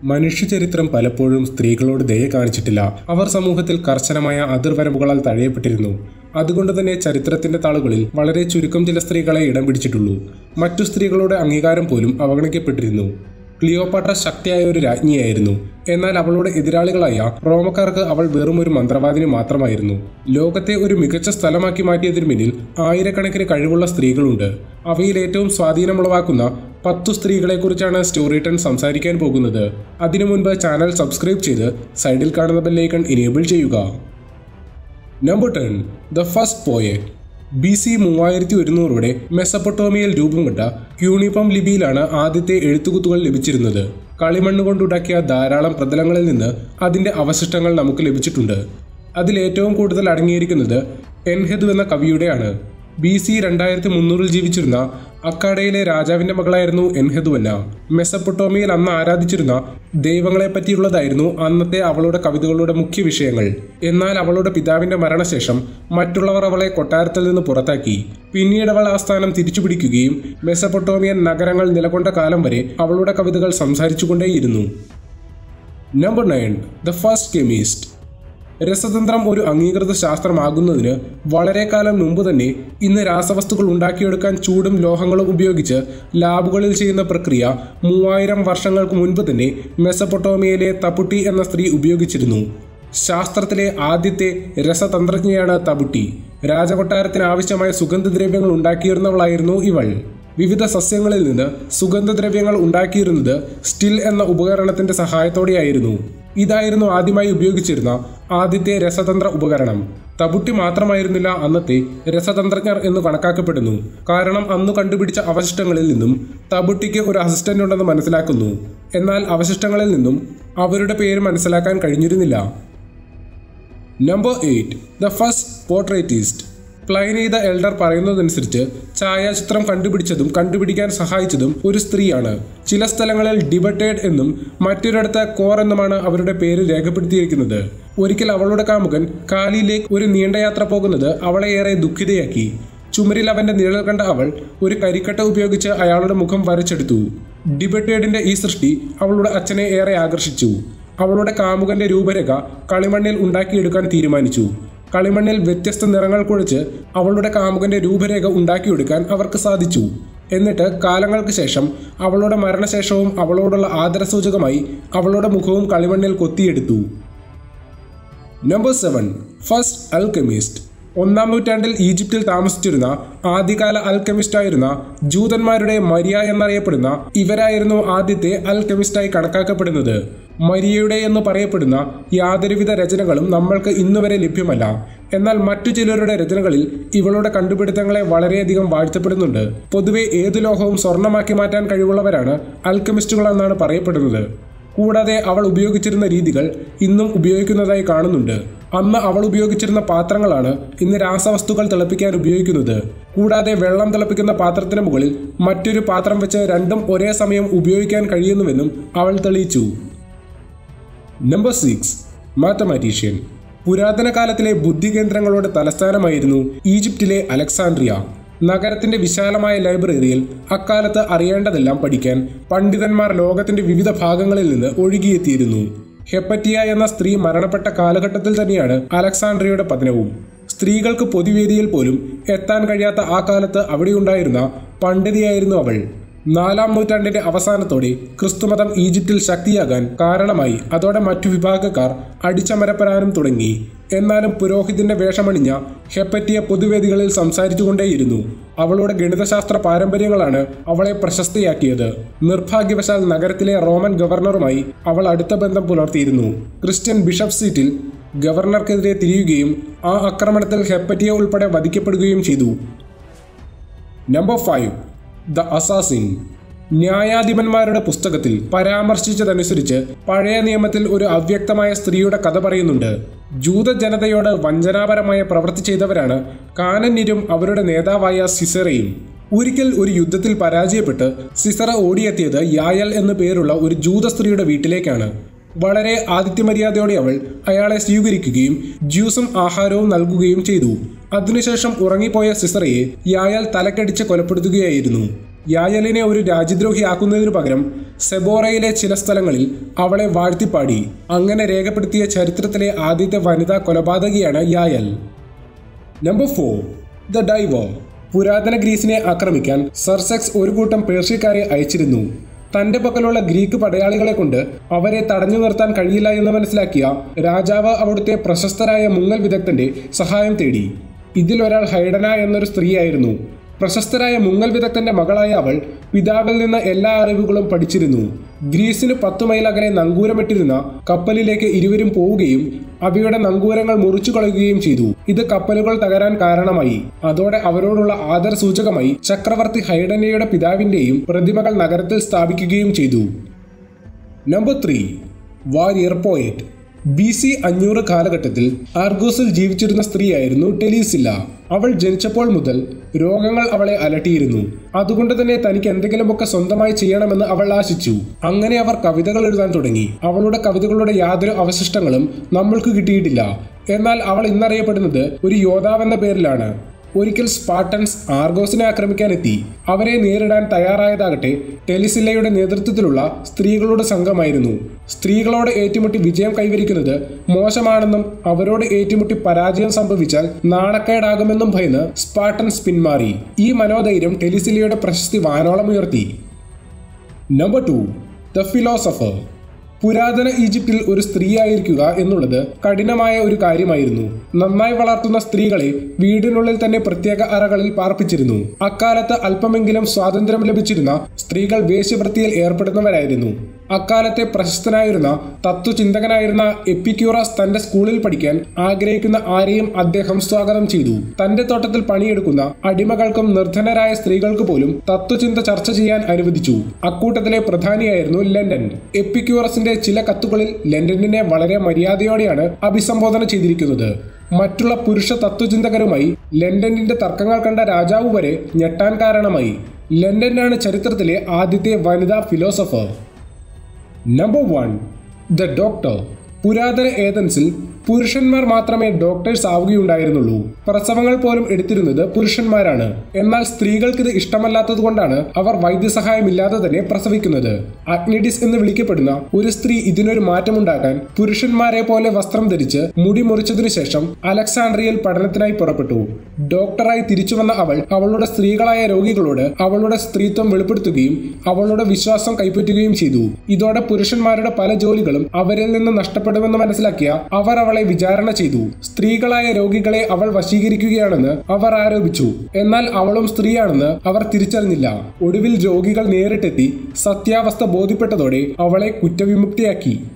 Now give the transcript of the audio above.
മനുഷ്യചരിത്രം പലപ്പോഴും സ്ത്രീകളോട് ദയ കാണിച്ചിട്ടില്ല അവർ സമൂഹത്തിൽ കർശനമായ അതിർവരമ്പുകളാൽ തഴയപ്പെട്ടിരുന്നു അതുകൊണ്ട് തന്നെ ചരിത്രത്തിന്റെ താളുകളിൽ വളരെ ചുരുക്കം ചില സ്ത്രീകളെ ഇടം പിടിച്ചിട്ടുള്ളൂ മറ്റു സ്ത്രീകളുടെ അംഗീകാരം പോലും അവഗണിക്കപ്പെട്ടിരുന്നു ക്ലിയോപാട്ര ശക്തിയായ ഒരു രാജ്ഞിയായിരുന്നു എന്നാൽ അവളുടെ എതിരാളികളായ റോമക്കാർക്ക് അവൾ വെറും ഒരു മന്ത്രവാദിനി മാത്രമായിരുന്നു ലോകത്തെ ഒരു മികച്ച സ്ഥലമാക്കി മാറ്റിയതിനു പിന്നിൽ ആയിരക്കണക്കിന് കഴിവുള്ള സ്ത്രീകളുണ്ട് അവയിൽ ഏറ്റവും സ്വാധീനമുളവാക്കുന്ന പത്തു സ്ത്രീകളെക്കുറിച്ചാണ് സ്റ്റോറി ടെൻ സംസാരിക്കാൻ പോകുന്നത് അതിനു മുൻപ് ചാനൽ സബ്സ്ക്രൈബ് ചെയ്ത് സൈഡിൽ കാണുന്ന ബെല്ലൈക്കൺ ഇനേബിൾ ചെയ്യുക number ten the first poet B C മൂവായിരത്തി ഒരുന്നൂറോടെ മെസ്സപ്പൊട്ടോമിയയിൽ രൂപം കൊണ്ട യൂണിഫോം ലിപിയിലാണ് ആദ്യത്തെ എഴുത്തുകുത്തുകൾ ലഭിച്ചിരുന്നത് കളിമണ്ണ് കൊണ്ടുണ്ടാക്കിയ ധാരാളം പ്രതലങ്ങളിൽ നിന്ന് അതിന്റെ അവശിഷ്ടങ്ങൾ നമുക്ക് ലഭിച്ചിട്ടുണ്ട് അതിലേറ്റവും കൂടുതൽ അടങ്ങിയിരിക്കുന്നത് എൻഹെദു എന്ന കവിയുടെയാണ് ബി സി രണ്ടായിരത്തി മുന്നൂറിൽ ജീവിച്ചിരുന്ന അക്കാഡയിലെ രാജാവിന്റെ മകളായിരുന്നു എൻഹെദുവന്ന മെസ്സപ്പൊട്ടോമിയയിൽ അന്ന് ആരാധിച്ചിരുന്ന ദൈവങ്ങളെ പറ്റിയുള്ളതായിരുന്നു അന്നത്തെ അവളുടെ കവിതകളുടെ മുഖ്യ വിഷയങ്ങൾ എന്നാൽ അവളുടെ പിതാവിന്റെ മരണശേഷം മറ്റുള്ളവർ അവളെ കൊട്ടാരത്തിൽ നിന്ന് പുറത്താക്കി പിന്നീട് അവൾ ആ സ്ഥാനം തിരിച്ചുപിടിക്കുകയും മെസ്സപ്പൊട്ടോമിയൻ നഗരങ്ങൾ നിലകൊണ്ട കാലം വരെ അവളുടെ കവിതകൾ സംസാരിച്ചുകൊണ്ടേയിരുന്നു number nine the first chemist രസതന്ത്രം ഒരു അംഗീകൃത ശാസ്ത്രമാകുന്നതിന് വളരെ കാലം മുമ്പ് തന്നെ ഇന്ന് രാസവസ്തുക്കൾ ഉണ്ടാക്കിയെടുക്കാൻ ചൂടും ലോഹങ്ങളും ഉപയോഗിച്ച് ലാബുകളിൽ ചെയ്യുന്ന പ്രക്രിയ മൂവായിരം വർഷങ്ങൾക്ക് മുൻപ് തന്നെ മെസ്സപ്പൊട്ടോമിയയിലെ തപ്പുട്ടി എന്ന സ്ത്രീ ഉപയോഗിച്ചിരുന്നു ശാസ്ത്രത്തിലെ ആദ്യത്തെ രസതന്ത്രജ്ഞയാണ് തബുട്ടി രാജകൊട്ടാരത്തിന് ആവശ്യമായ സുഗന്ധദ്രവ്യങ്ങൾ ഉണ്ടാക്കിയിരുന്നവളായിരുന്നു ഇവൾ വിവിധ സസ്യങ്ങളിൽ നിന്ന് സുഗന്ധദ്രവ്യങ്ങൾ ഉണ്ടാക്കിയിരുന്നത് സ്റ്റിൽ എന്ന ഉപകരണത്തിന്റെ സഹായത്തോടെയായിരുന്നു ഇതായിരുന്നു ആദ്യമായി ഉപയോഗിച്ചിരുന്ന ആദ്യത്തെ രസതന്ത്ര ഉപകരണം തബുട്ടി മാത്രമായിരുന്നില്ല അന്നത്തെ രസതന്ത്രജ്ഞർ എന്ന് കണക്കാക്കപ്പെടുന്നു കാരണം അന്ന് കണ്ടുപിടിച്ച അവശിഷ്ടങ്ങളിൽ നിന്നും തബുട്ടിക്ക് ഒരു അസിസ്റ്റന്റ് ഉണ്ടെന്ന് മനസ്സിലാക്കുന്നു എന്നാൽ അവശിഷ്ടങ്ങളിൽ നിന്നും അവരുടെ പേര് മനസ്സിലാക്കാൻ കഴിഞ്ഞിരുന്നില്ല number eight the first portraitist Pliny the elder പറയുന്നതനുസരിച്ച് ഛായാചിത്രം കണ്ടുപിടിച്ചതും കണ്ടുപിടിക്കാൻ സഹായിച്ചതും ഒരു സ്ത്രീയാണ് ചില സ്ഥലങ്ങളിൽ ഡിബറ്റേഡ് എന്നും മറ്റൊരിടത്ത് കോർ എന്നുമാണ് അവരുടെ പേര് രേഖപ്പെടുത്തിയിരിക്കുന്നത് ഒരിക്കൽ അവളുടെ കാമുകൻ കാലിയിലേക്ക് ഒരു നീണ്ട യാത്ര പോകുന്നത് അവളെ ഏറെ ദുഃഖിതയാക്കി ചുമരിൽ അവന്റെ നിഴൽ കണ്ട അവൾ ഒരു കരിക്കട്ട ഉപയോഗിച്ച് അയാളുടെ മുഖം വരച്ചെടുത്തു ഡിബറ്റേഡിന്റെ ഈ സൃഷ്ടി അവളുടെ അച്ഛനെ ഏറെ ആകർഷിച്ചു അവളുടെ കാമുകന്റെ രൂപരേഖ കളിമണ്ണിൽ ഉണ്ടാക്കിയെടുക്കാൻ തീരുമാനിച്ചു കളിമണ്ണിൽ വ്യത്യസ്ത നിറങ്ങൾ കുഴച്ച് അവളുടെ കാമുകന്റെ രൂപരേഖ ഉണ്ടാക്കിയെടുക്കാൻ അവർക്ക് സാധിച്ചു എന്നിട്ട് കാലങ്ങൾക്ക് ശേഷം അവളുടെ മരണശേഷവും അവളോടുള്ള ആദരസൂചകമായി അവളുടെ മുഖവും കളിമണ്ണിൽ കൊത്തിയെടുത്തു നമ്പർ സെവൻ ഫസ്റ്റ് അൽകെമിസ്റ്റ് ഒന്നാം നൂറ്റാണ്ടിൽ ഈജിപ്തിൽ താമസിച്ചിരുന്ന ആദ്യകാല അൽകെമിസ്റ്റായിരുന്ന ജൂതന്മാരുടെ മരിയ എന്നറിയപ്പെടുന്ന ഇവരായിരുന്നു ആദ്യത്തെ അൽകെമിസ്റ്റായി കണക്കാക്കപ്പെടുന്നത് മരിയയുടെ എന്ന് പറയപ്പെടുന്ന യാതൊരുവിധ രചനകളും നമ്മൾക്ക് ഇന്നുവരെ ലഭ്യമല്ല എന്നാൽ മറ്റു ചിലരുടെ രചനകളിൽ ഇവളുടെ കണ്ടുപിടുത്തങ്ങളെ വളരെയധികം വാഴ്ത്തപ്പെടുന്നുണ്ട് പൊതുവെ ഏതു ലോഹവും സ്വർണ്ണമാക്കി മാറ്റാൻ കഴിവുള്ളവരാണ് അൽകെമിസ്റ്റുകൾ എന്നാണ് പറയപ്പെടുന്നത് കൂടാതെ അവൾ ഉപയോഗിച്ചിരുന്ന രീതികൾ ഇന്നും ഉപയോഗിക്കുന്നതായി കാണുന്നുണ്ട് അന്ന് അവൾ ഉപയോഗിച്ചിരുന്ന പാത്രങ്ങളാണ് ഇന്ന് രാസവസ്തുക്കൾ തിളപ്പിക്കാൻ ഉപയോഗിക്കുന്നത് കൂടാതെ വെള്ളം തിളപ്പിക്കുന്ന പാത്രത്തിന് മുകളിൽ മറ്റൊരു പാത്രം വെച്ച് രണ്ടും ഒരേ സമയം ഉപയോഗിക്കാൻ കഴിയുന്നുവെന്നും അവൾ തെളിയിച്ചു നമ്പർ സിക്സ് മാത്തമാറ്റീഷ്യൻ പുരാതന കാലത്തിലെ ബുദ്ധികേന്ദ്രങ്ങളുടെ തലസ്ഥാനമായിരുന്നു ഈജിപ്തിലെ അലക്സാണ്ട്രിയ നഗരത്തിന്റെ വിശാലമായ ലൈബ്രറിയിൽ അക്കാലത്ത് അറിയേണ്ടതെല്ലാം പഠിക്കാൻ പണ്ഡിതന്മാർ ലോകത്തിന്റെ വിവിധ ഭാഗങ്ങളിൽ നിന്ന് ഒഴുകിയെത്തിയിരുന്നു ഹെപ്പറ്റിയ എന്ന സ്ത്രീ മരണപ്പെട്ട കാലഘട്ടത്തിൽ തന്നെയാണ് അലക്സാണ്ട്രിയയുടെ പതനവും സ്ത്രീകൾക്ക് പൊതുവേദിയിൽ പോലും എത്താൻ കഴിയാത്ത ആ കാലത്ത് അവിടെയുണ്ടായിരുന്ന പണ്ഡിതയായിരുന്നു അവൾ നാലാം നൂറ്റാണ്ടിന്റെ അവസാനത്തോടെ ക്രിസ്തുമതം ഈജിപ്തിൽ ശക്തിയാകാൻ കാരണമായി അതോടെ മറ്റു വിഭാഗക്കാർ അടിച്ചമരപ്പെടാനും തുടങ്ങി എന്നാലും പുരോഹിതന്റെ വേഷമണിഞ്ഞ ഹെപ്പറ്റിയ പൊതുവേദികളിൽ സംസാരിച്ചുകൊണ്ടേയിരുന്നു അവളുടെ ഗണിതശാസ്ത്ര പാരമ്പര്യങ്ങളാണ് അവളെ പ്രശസ്തയാക്കിയത് നിർഭാഗ്യവശാൽ നഗരത്തിലെ റോമൻ ഗവർണറുമായി അവൾ അടുത്ത ബന്ധം പുലർത്തിയിരുന്നു ക്രിസ്ത്യൻ ബിഷപ്പ് സീറ്റിൽ ഗവർണർക്കെതിരെ തിരിയുകയും ആ ആക്രമണത്തിൽ ഹെപ്പറ്റിയ ഉൾപ്പെടെ വധിക്കപ്പെടുകയും ചെയ്തു നമ്പർ ഫൈവ് ദ അസാസിൻ ന്യായാധിപന്മാരുടെ പുസ്തകത്തിൽ പരാമർശിച്ചതനുസരിച്ച് പഴയ നിയമത്തിൽ ഒരു അവ്യക്തമായ സ്ത്രീയുടെ കഥ പറയുന്നുണ്ട് ജൂത ജനതയോട് വഞ്ചനാപരമായ പ്രവൃത്തി ചെയ്തവരാണ് കാനന്യരും അവരുടെ നേതാവായ സിസറയും ഒരിക്കൽ ഒരു യുദ്ധത്തിൽ പരാജയപ്പെട്ട് സിസറ ഓടിയെത്തിയത് യായൽ എന്നു പേരുള്ള ഒരു ജൂത സ്ത്രീയുടെ വീട്ടിലേക്കാണ് വളരെ ആതിഥ്യമര്യാദയോടെ അവൾ അയാളെ സ്വീകരിക്കുകയും ജ്യൂസും ആഹാരവും നൽകുകയും ചെയ്തു അതിനുശേഷം ഉറങ്ങിപ്പോയ സിസറയെ യായാൽ തലക്കടിച്ച് കൊലപ്പെടുത്തുകയായിരുന്നു യായലിനെ ഒരു രാജ്യദ്രോഹിയാക്കുന്നതിനു പകരം സെബോറയിലെ ചില സ്ഥലങ്ങളിൽ അവളെ വാഴ്ത്തിപ്പാടി അങ്ങനെ രേഖപ്പെടുത്തിയ ചരിത്രത്തിലെ ആദ്യത്തെ വനിതാ കൊലപാതകിയാണ് യായൽ നമ്പർ ഫോർ ദ ഡൈവർ പുരാതന ഗ്രീസിനെ ആക്രമിക്കാൻ സർസെക്സ് ഒരു കൂട്ടം പേർഷ്യക്കാരെ അയച്ചിരുന്നു തന്റെ പക്കലുള്ള ഗ്രീക്ക് പടയാളികളെ കൊണ്ട് അവരെ തടഞ്ഞു നിർത്താൻ കഴിയില്ല എന്ന് മനസ്സിലാക്കിയ രാജാവ് അവിടുത്തെ പ്രശസ്തരായ മുങ്ങൽ വിദഗ്ധന്റെ സഹായം തേടി ഇതിലൊരാൾ ഹൈഡന എന്നൊരു സ്ത്രീയായിരുന്നു പ്രശസ്തരായ മുങ്ങൽ വിദഗ്ധന്റെ മകളായ അവൾ പിതാവിൽ നിന്ന് എല്ലാ അറിവുകളും പഠിച്ചിരുന്നു ഗ്രീസിന് പത്തു മൈൽ അകലെ നങ്കൂരമിട്ടിരുന്ന കപ്പലിലേക്ക് ഇരുവരും പോവുകയും അവയുടെ നങ്കൂരങ്ങൾ മുറിച്ചു കളയുകയും ചെയ്തു ഇത് കപ്പലുകൾ തകരാൻ കാരണമായി അതോടെ അവരോടുള്ള ആദര സൂചകമായി ചക്രവർത്തി ഹൈഡനയുടെ പിതാവിന്റെയും പ്രതിമകൾ നഗരത്തിൽ സ്ഥാപിക്കുകയും ചെയ്തു number three warrior poet B C അഞ്ഞൂറ് കാലഘട്ടത്തിൽ ആർഗോസിൽ ജീവിച്ചിരുന്ന സ്ത്രീയായിരുന്നു ടെലീസില്ല അവൾ ജനിച്ചപ്പോൾ മുതൽ രോഗങ്ങൾ അവളെ അലട്ടിയിരുന്നു അതുകൊണ്ട് തന്നെ തനിക്ക് എന്തെങ്കിലുമൊക്കെ സ്വന്തമായി ചെയ്യണമെന്ന് അവൾ ആശിച്ചു അങ്ങനെ അവർ കവിതകൾ എഴുതാൻ തുടങ്ങി അവളുടെ കവിതകളുടെ യാതൊരു അവശിഷ്ടങ്ങളും നമ്മൾക്ക് കിട്ടിയിട്ടില്ല എന്നാൽ അവൾ ഇന്നറിയപ്പെടുന്നത് ഒരു യോദ്ധാവെന്ന പേരിലാണ് ഒരിക്കൽ സ്പാർട്ടൻസ് ആർഗോസിനെ ആക്രമിക്കാനെത്തി അവരെ നേരിടാൻ തയ്യാറായതാകട്ടെ ടെലിസില്ലയുടെ നേതൃത്വത്തിലുള്ള സ്ത്രീകളുടെ സംഘമായിരുന്നു സ്ത്രീകളോട് ഏറ്റുമുട്ടി വിജയം കൈവരിക്കുന്നത് മോശമാണെന്നും അവരോട് ഏറ്റുമുട്ടി പരാജയം സംഭവിച്ചാൽ നാണക്കേടാകുമെന്നും ഭയന്ന് സ്പാർട്ടൻസ് പിന്മാറി ഈ മനോധൈര്യം ടെലിസില്ലയുടെ പ്രശസ്തി വാനോളം ഉയർത്തി നമ്പർ ടു ദ ഫിലോസഫർ പുരാതന ഈജിപ്തിൽ ഒരു സ്ത്രീയായിരിക്കുക എന്നുള്ളത് കഠിനമായ ഒരു കാര്യമായിരുന്നു നന്നായി വളർത്തുന്ന സ്ത്രീകളെ വീടിനുള്ളിൽ തന്നെ പ്രത്യേക അറകളിൽ പാർപ്പിച്ചിരുന്നു അക്കാലത്ത് അല്പമെങ്കിലും സ്വാതന്ത്ര്യം ലഭിച്ചിരുന്ന സ്ത്രീകൾ വേശ്യവൃത്തിയിൽ ഏർപ്പെടുന്നവരായിരുന്നു അക്കാലത്തെ പ്രശസ്തനായിരുന്ന തത്വചിന്തകനായിരുന്ന എപ്പിക്യൂറസ് തന്റെ സ്കൂളിൽ പഠിക്കാൻ ആഗ്രഹിക്കുന്ന ആരെയും അദ്ദേഹം സ്വാഗതം ചെയ്തു തന്റെ തോട്ടത്തിൽ പണിയെടുക്കുന്ന അടിമകൾക്കും നിർധനരായ സ്ത്രീകൾക്ക് പോലും തത്വചിന്ത ചർച്ച ചെയ്യാൻ അനുവദിച്ചു അക്കൂട്ടത്തിലെ പ്രധാനിയായിരുന്നു ലണ്ടൻ എപ്പിക്യൂറസിന്റെ ചില കത്തുകളിൽ ലണ്ടനിനെ വളരെ മര്യാദയോടെയാണ് അഭിസംബോധന ചെയ്തിരിക്കുന്നത് മറ്റുള്ള പുരുഷ തത്വചിന്തകരുമായി ലണ്ടനിന്റെ തർക്കങ്ങൾ കണ്ട രാജാവ് വരെ ഞെട്ടാൻ കാരണമായി ലണ്ടനാണ് ചരിത്രത്തിലെ ആദ്യത്തെ വനിതാ philosopher number one the doctor പുരാതന ഏതൻസിൽ പുരുഷന്മാർ മാത്രമേ ഡോക്ടേഴ്സ് ആവുകയുണ്ടായിരുന്നുള്ളൂ പ്രസവങ്ങൾ പോലും എടുത്തിരുന്നത് പുരുഷന്മാരാണ് എന്നാൽ സ്ത്രീകൾക്ക് ഇത് ഇഷ്ടമല്ലാത്തതുകൊണ്ടാണ് അവർ വൈദ്യസഹായമില്ലാതെ തന്നെ പ്രസവിക്കുന്നത് അഗ്നിഡിസ് എന്ന് വിളിക്കപ്പെടുന്ന ഒരു സ്ത്രീ ഇതിനൊരു മാറ്റമുണ്ടാക്കാൻ പുരുഷന്മാരെ പോലെ വസ്ത്രം ധരിച്ച് മുടി മുറിച്ചതിനു ശേഷം അലക്സാണ്ട്രിയയിൽ പഠനത്തിനായി പുറപ്പെട്ടു ഡോക്ടറായി തിരിച്ചു വന്ന അവൾ അവളുടെ സ്ത്രീകളായ രോഗികളോട് അവളുടെ സ്ത്രീത്വം വെളിപ്പെടുത്തുകയും അവളുടെ വിശ്വാസം കൈപ്പറ്റുകയും ചെയ്തു ഇതോടെ പുരുഷന്മാരുടെ പല ജോലികളും അവരിൽ നിന്ന് നഷ്ടപ്പെടുമെന്ന് മനസ്സിലാക്കിയ അവർ അവളെ വിചാരണ ചെയ്തു സ്ത്രീകളായ രോഗികളെ അവൾ വശീകരിക്കുകയാണെന്ന് അവർ ആരോപിച്ചു എന്നാൽ അവളും സ്ത്രീയാണെന്ന് അവർ തിരിച്ചറിഞ്ഞില്ല ഒടുവിൽ രോഗികൾ നേരിട്ടെത്തി സത്യാവസ്ഥ ബോധ്യപ്പെട്ടതോടെ അവളെ കുറ്റവിമുക്തിയാക്കി